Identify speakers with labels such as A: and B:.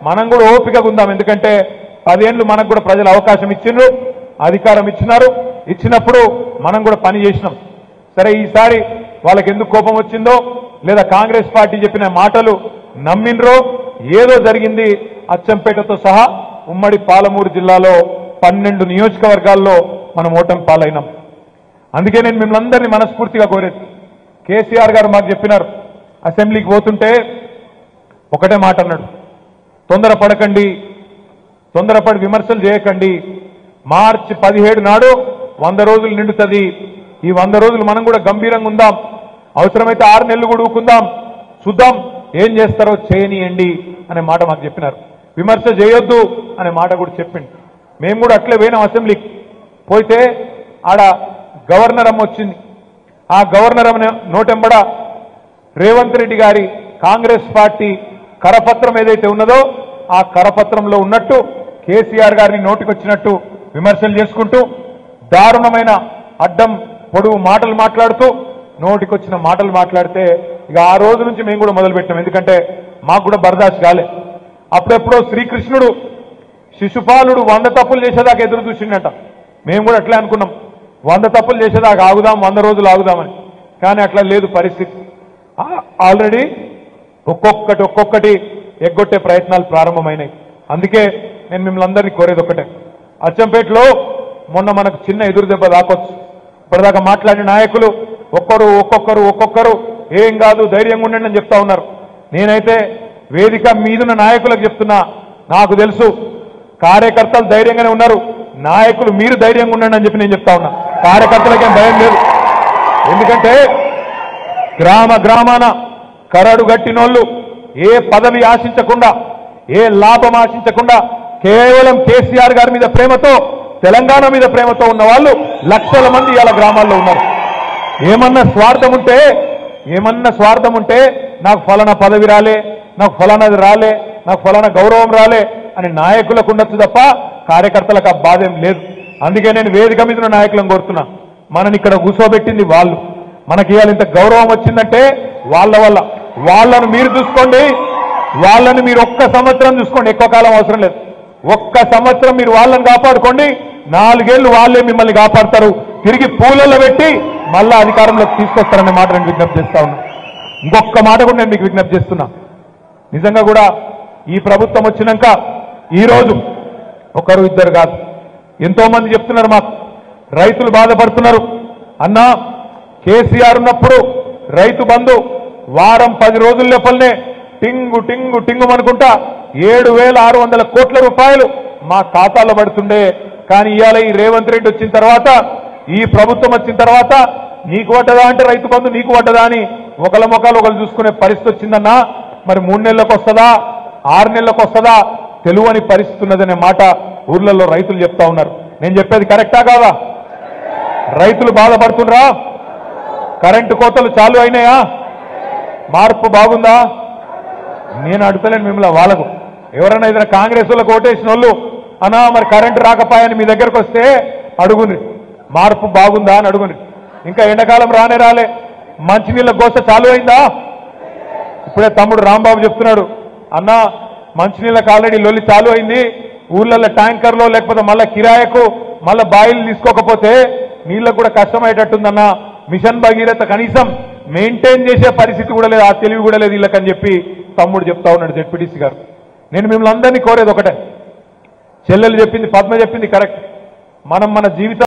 A: మనం కూడా ఓపికగా ఉందాం ఎందుకంటే పదేళ్లు మనకు కూడా ప్రజలు అవకాశం ఇచ్చిండ్రు అధికారం ఇచ్చినారు ఇచ్చినప్పుడు మనం కూడా పని చేసినాం సరే ఈసారి వాళ్ళకి ఎందుకు కోపం వచ్చిందో లేదా కాంగ్రెస్ పార్టీ చెప్పిన మాటలు నమ్మినరో ఏదో జరిగింది అచ్చంపేటతో సహా ఉమ్మడి పాలమూరు జిల్లాలో పన్నెండు నియోజకవర్గాల్లో మనం ఓటమి పాలైనాం అందుకే నేను మిమ్మల్ని అందరినీ మనస్ఫూర్తిగా కోరేది కేసీఆర్ గారు మాకు చెప్పినారు అసెంబ్లీకి పోతుంటే ఒకటే మాట అన్నాడు తొందరపడకండి తొందరపడి విమర్శలు చేయకండి మార్చి పదిహేడు నాడు వంద రోజులు నిండుతుంది ఈ వంద రోజులు మనం కూడా గంభీరంగా ఉందాం అవసరమైతే ఆరు నెలలు కూడా ఊకుందాం చూద్దాం ఏం చేస్తారో చేయనియండి అనే మాట మాకు చెప్పినారు విమర్శ చేయొద్దు అనే మాట కూడా చెప్పింది మేము కూడా అట్లే పోయినాం అసెంబ్లీకి పోతే ఆడ గవర్నర్ అమ్మ వచ్చింది ఆ గవర్నర్ అమ్మ నోటెంబడ రేవంత్ రెడ్డి గారి కాంగ్రెస్ పార్టీ కరపత్రం ఏదైతే ఉన్నదో ఆ కరపత్రంలో ఉన్నట్టు కేసీఆర్ గారిని నోటికొచ్చినట్టు విమర్శలు చేసుకుంటూ దారుణమైన అడ్డం పొడుగు మాటలు మాట్లాడుతూ నోటికొచ్చిన మాటలు మాట్లాడితే ఇక ఆ రోజు నుంచి మేము కూడా మొదలుపెట్టాం ఎందుకంటే మాకు కూడా బర్దాష్ కాలే అప్పుడెప్పుడో శ్రీకృష్ణుడు శిశుపాలుడు వంద తప్పులు చేసేదాకా ఎదురు చూసిండట మేము కూడా అట్లే అనుకున్నాం వంద తప్పులు చేసేదాకా ఆగుదాం వంద రోజులు ఆగుదామని కానీ అట్లా లేదు పరిస్థితి ఆ- ఆల్రెడీ ఒక్కొక్కటి ఒక్కొక్కటి ఎగ్గొట్టే ప్రయత్నాలు ప్రారంభమైనాయి అందుకే నేను మిమ్మల్ని అందరినీ కోరేది ఒకటే అచ్చంపేటలో మొన్న మనకు చిన్న ఎదురు దెబ్బ దాకొచ్చు ఇప్పటిదాకా మాట్లాడిన నాయకులు ఒక్కరు ఒక్కొక్కరు ఒక్కొక్కరు ఏం కాదు ధైర్యంగా ఉండండి అని చెప్తా ఉన్నారు నేనైతే వేదిక మీదున్న నాయకులకు చెప్తున్నా నాకు తెలుసు కార్యకర్తలు ధైర్యంగానే ఉన్నారు నాయకులు మీరు ధైర్యంగా ఉండండి అని చెప్పి నేను చెప్తా ఉన్నా కార్యకర్తలకేం భయం లేదు ఎందుకంటే గ్రామ గ్రామాన కరడు గట్టినోళ్ళు ఏ పదవి ఆశించకుండా ఏ లాభం ఆశించకుండా కేవలం కేసీఆర్ గారి మీద ప్రేమతో తెలంగాణ మీద ప్రేమతో ఉన్న వాళ్ళు లక్షల మంది ఇవాళ గ్రామాల్లో ఉన్నారు ఏమన్నా స్వార్థం ఉంటే ఏమన్నా స్వార్థం ఉంటే నాకు ఫలానా పదవి రాలే నాకు ఫలానాది రాలే నాకు ఫలానా గౌరవం రాలే అని నాయకులకు ఉండొచ్చు తప్ప కార్యకర్తలకు ఆ బాధ ఏం లేదు అందుకే నేను వేదిక మీద ఉన్న నాయకులను కోరుతున్నా మనని ఇక్కడ కూర్చోబెట్టింది వాళ్ళు మనకి ఇవాళ ఇంత గౌరవం వచ్చిందంటే వాళ్ళ వల్ల వాళ్ళను మీరు చూసుకోండి వాళ్ళని మీరు ఒక్క సంవత్సరం చూసుకోండి ఎక్కువ కాలం అవసరం లేదు ఒక్క సంవత్సరం మీరు వాళ్ళని కాపాడుకోండి నాలుగేళ్లు వాళ్ళే మిమ్మల్ని కాపాడతారు తిరిగి పూలలో పెట్టి మళ్ళా అధికారంలోకి తీసుకొస్తారనే మాట నేను విజ్ఞప్తి చేస్తా ఉన్నా ఇంకొక మాట కూడా నేను మీకు విజ్ఞప్తి చేస్తున్నా నిజంగా కూడా ఈ ప్రభుత్వం వచ్చినాక ఈ రోజు ఒకరు ఇద్దరు కాదు ఎంతో మంది చెప్తున్నారు మాకు రైతులు బాధపడుతున్నారు అన్నా కేసీఆర్ ఉన్నప్పుడు రైతు బంధు వారం పది రోజుల లోపలనే టింగు టింగు టింగు అనుకుంటా ఏడు వేల ఆరు వందల కోట్ల రూపాయలు మా ఖాతాలో పడుతుండే కానీ ఇవాళ ఈ రేవంత్ రెడ్డి వచ్చిన తర్వాత ఈ ప్రభుత్వం వచ్చిన తర్వాత నీకు పడ్డదా అంటే రైతు బంధు నీకు పడ్డదా అని ఒకళ్ళ మొక్కలు ఒకరు చూసుకునే పరిస్థితి వచ్చిందన్నా మరి మూడు నెలలకు వస్తుందా ఆరు నెలలకు వస్తుందా తెలువని పరిస్థితి ఉన్నదనే మాట ఊర్లలో రైతులు చెప్తా ఉన్నారు నేను చెప్పేది కరెక్టా కాదా రైతులు బాధపడుతుండ్రా కరెంటు కోతలు చాలు అయినాయా మార్పు బాగుందా నేను అడుగుతలేను మిమ్మల్ని వాళ్ళకు ఎవరైనా ఏదైనా కాంగ్రెస్ వాళ్ళకు ఓటేసిన వాళ్ళు అనా మరి కరెంటు రాకపాయని మీ దగ్గరకు వస్తే అడుగుని మార్పు బాగుందా అని అడుగుని ఇంకా ఎండాకాలం రానే రాలే మంచినీళ్ళ గోస చాలు అయిందా ఇప్పుడే తమ్ముడు రాంబాబు చెప్తున్నాడు అన్నా మంచినీళ్ళకి ఆల్రెడీ లొల్లి చాలు అయింది ఊర్లలో ట్యాంకర్లో లేకపోతే మళ్ళా కిరాయకు మళ్ళా బాయిలు తీసుకోకపోతే నీళ్ళకు కూడా కష్టమయ్యేటట్టుందన్నా మిషన్ భగీరథ కనీసం మెయింటైన్ చేసే పరిస్థితి కూడా లేదు ఆ తెలివి కూడా లేదు వీళ్ళకని చెప్పి తమ్ముడు చెప్తా ఉన్నాడు జెడ్పీటీసీ గారు నేను మిమ్మల్ని అందరినీ కోరేది ఒకటే చెల్లెలు చెప్పింది పద్మ చెప్పింది కరెక్ట్ మనం మన జీవితం